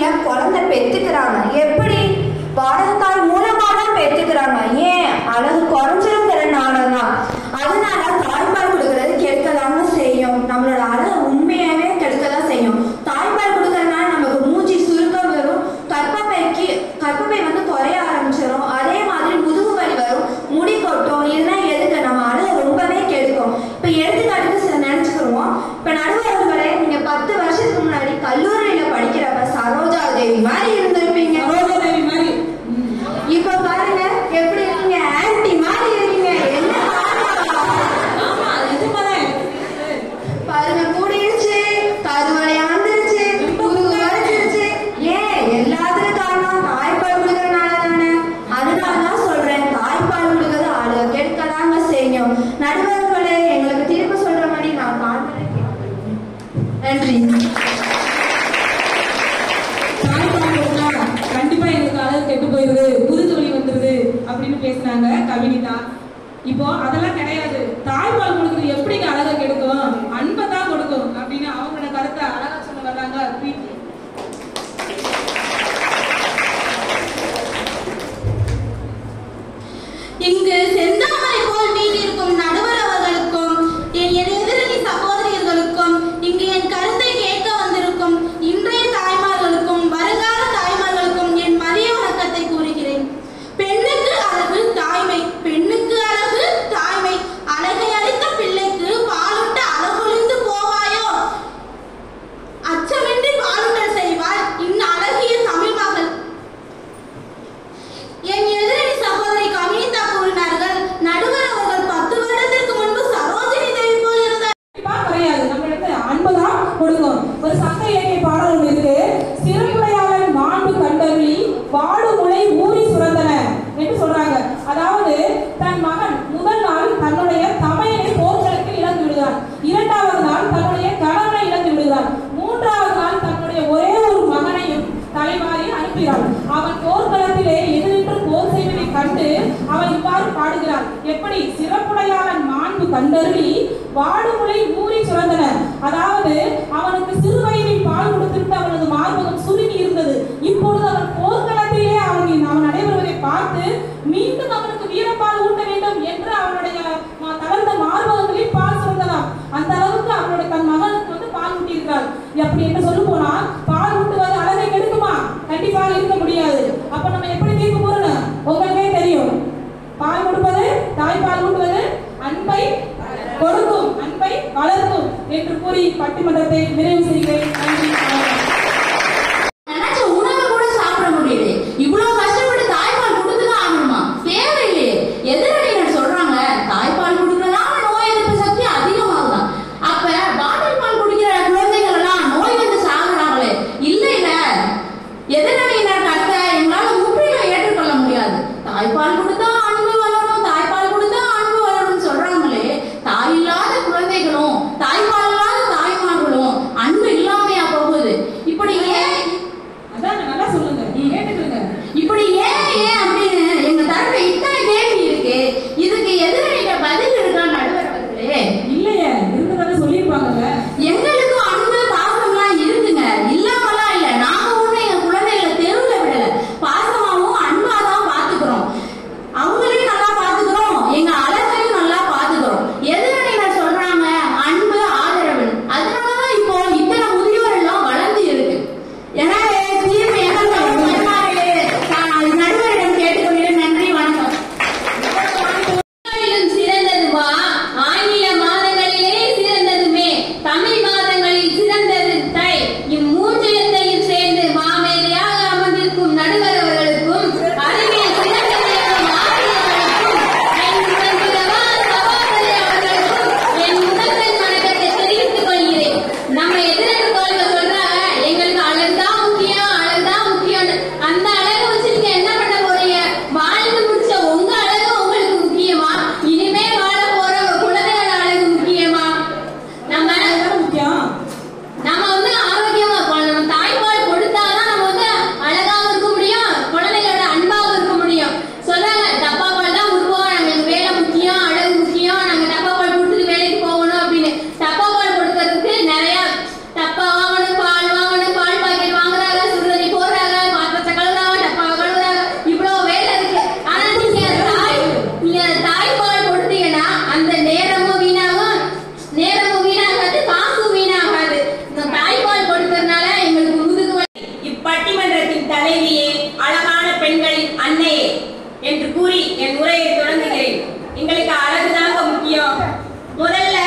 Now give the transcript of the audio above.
பிள்ளைங்க குழந்தை பெத்துக்கிறாங்க எப்படி வாடகைத்தாய் மூலமா தான் பெத்துக்கிறாங்க ஏன் அழகு குறைஞ்சிருங்கிறனால தான் அதனால தாய்ப்பால் கொடுக்கறது கெடுக்கதாங்க செய்யும் நம்மளோட அழகு உண்மையாவே கெடுக்கதான் செய்யும் தாய்ப்பால் கொடுக்கறதுனால நமக்கு மூச்சு சுருக்கம் வரும் கர்ப்பப்பைக்கு கர்ப்பப்பை வந்து குறைய ஆரம்பிச்சிடும் அதே மாதிரி முதுகு வலி வரும் முடி கொட்டும் இதெல்லாம் எதுக்கு நம்ம அழகு ரொம்பவே கெடுக்கும் இப்போ எடுத்துக்காட்டுக்கு சில நினைச்சுக்கிருவோம் இப்போ நடுவர்களே நீங்க பத்து வருஷத்துக்கு முன்னாடி கல்லூரியில படிக்கிறப்ப சரோஜா தேவி மாதிரி இருந்திருப்பீங்க சரோஜாதேவி மாதிரி இப்ப பாருங்க எப்படி இருக்கீங்க ஆன்டி மாதிரி இருக்கீங்க என்ன காரணம்? ஆமா நிஜமாதான் பாருங்க கூடிருச்சு கருவறை ஆந்துருச்சு முதுகு வளைஞ்சிருச்சு ஏன் எல்லாத்துக்கும் காரணம் தாய்ப்பால் கொடுக்கறனால தானே அதனால தான் சொல்றேன் தாய்ப்பால் கொடுக்கறது ஆளு கெடுக்கதாங்க செய்யும் நடுவர்களே எங்களுக்கு திரும்ப சொல்ற மாதிரி நான் காண்பேன் நன்றி தாய்ப்பால் கொடுத்தா கண்டிப்பா எங்களுக்கு அழகு கெட்டு போயிருது முதுகு வலி வந்துருது அப்படின்னு பேசினாங்க கவினிதா இப்போ அதெல்லாம் கிடையாது தாய்ப்பால் கொடுக்குறது எப்படிங்க அழகை கெடுக்கும் அன்பை தான் கொடுக்கும் அப்படின்னு அவங்களோட கருத்தை அழகா சொல்ல வர்றாங்க பிரீத்தி இங்கு செந்தாமரை போல் வீட்டிற்கும் நடுவர் அவர்களுக்கும் என் எதிரணி சகோதரியர்களுக்கும் இங்கு என் கருத்தை கேட்க வந்திருக்கும் இன்றைய தாய்மார்களுக்கும் வருங்கால தாய்மார்களுக்கும் என் மதிய வணக்கத்தை கூறுகிறேன் பெண்ணுக்கு அழகு தாய்மை பெண்ணுக்கு அழகு தாய்மை அழகை அளித்த பிள்ளைக்கு பாலுட்ட அழகொழிந்து போவாயோ அச்சமின்றி பாலுட்டல் செய்வாள் இன் அழகிய தமிழ் மகள் என் எதிரணி சகோதரி கவினிதா கூறினார்கள் நடுவர் அவர்கள் பத்து வருடத்திற்கு முன்பு சரோஜினி தேவி போல் இருந்தார் கண்டிப்பா கிடையாது நம்ம இடத்துல அன்புதான் கொடுக்கும் ஒரு சங்க இலக்கிய பாடல் ஒன்று இருக்கு சிறப்புடையாளன் மாண்பு கண்டறி வாடு முளை ஊறி சுரந்தன என்று சொல்றாங்க அதாவது தன் மகன் முதல் நாள் தன்னுடைய தமையனை போர்க்களத்தில் இழந்து விடுகிறான் இரண்டாவது நாள் தன்னுடைய கணவனை இழந்து விடுகிறான் மூன்றாவது நாள் தன்னுடைய ஒரே ஒரு மகனையும் தலைமாறி அனுப்புகிறான் அவன் போர்க்களத்திலே எதிரின்று போர் செய்வதை கண்டு அவன் இவ்வாறு பாடுகிறான் எப்படி சிறப்புடையாளன் மாண்பு கண்டருளி வாடுமுலை ஊறி சுரந்தன அதாவது அவனுக்கு சிறு வயதில் பால் கொடுத்திருந்த அவனது மார்பகம் சுருங்கி இருந்தது இப்பொழுது அவன் போர்க்களத்திலே அவன் அவன் நடைபெறுவதை பார்த்து மீண்டும் அவனுக்கு வீரப்பால் ஊட்ட வேண்டும் என்று அவனுடைய ம- தளர்ந்த மார்பகங்களில் பால் சுரந்ததாம் அந்த அளவுக்கு அவனுடைய தன் மகனுக்கு வந்து பால் ஊட்டியிருக்கிறாள் அப்படி என்று சொல்ல போனால் பால் ஊட்டுவது அழகை கெடுக்குமா கண்டிப்பாக இருக்க முடியாது அப்ப நம்ம எப்படி தீர்ப்பு கூறணும் உங்களுக்கே தெரியும் பால் கொடுப்பது தாய்ப்பால் ஊட்டுவது அன்பை கொடுக்கும் அன்பை வளர்க்கும் என்று கூறி பட்டிமன்றத்தை நிறைவு செய்கிறேன் நன்றி வணக்கம். நினைச்ச உணவை கூட சாப்பிட முடியல இவ்வளவு கஷ்டப்பட்டு தாய்ப்பால் கொடுத்துதான் ஆகணுமா தேவையில்லையே எதிரணியினர் சொல்றாங்க தாய்ப்பால் கொடுக்கறதுனால நோய் எதிர்ப்பு சக்தி அதிகமாகுதான் அப்ப பாட்டில் பால் குடிக்கிற குழந்தைகள் எல்லாம் நோய் வந்து சாகுறாங்களே இல்ல இல்ல எதிரணியினர் கருத்தை எங்களால முற்றிலும் ஏற்றுக்கொள்ள முடியாது தாய்ப்பால் கொடுத்தா அன்பு வளரும் தாய்ப்பால் கொடுத்தா அன்பு வளரும் சொல்றாங்களே தாய் இல்லாத குழந்தைகளும் தாய்ப்பால் இல்லாத தாய்மார்களும் அன்பு இல்லாமையா போகுது கூறி என் உரையை தொடங்குகிறேன் எங்களுக்கு அழகுதாங்க முக்கியம் முதல்ல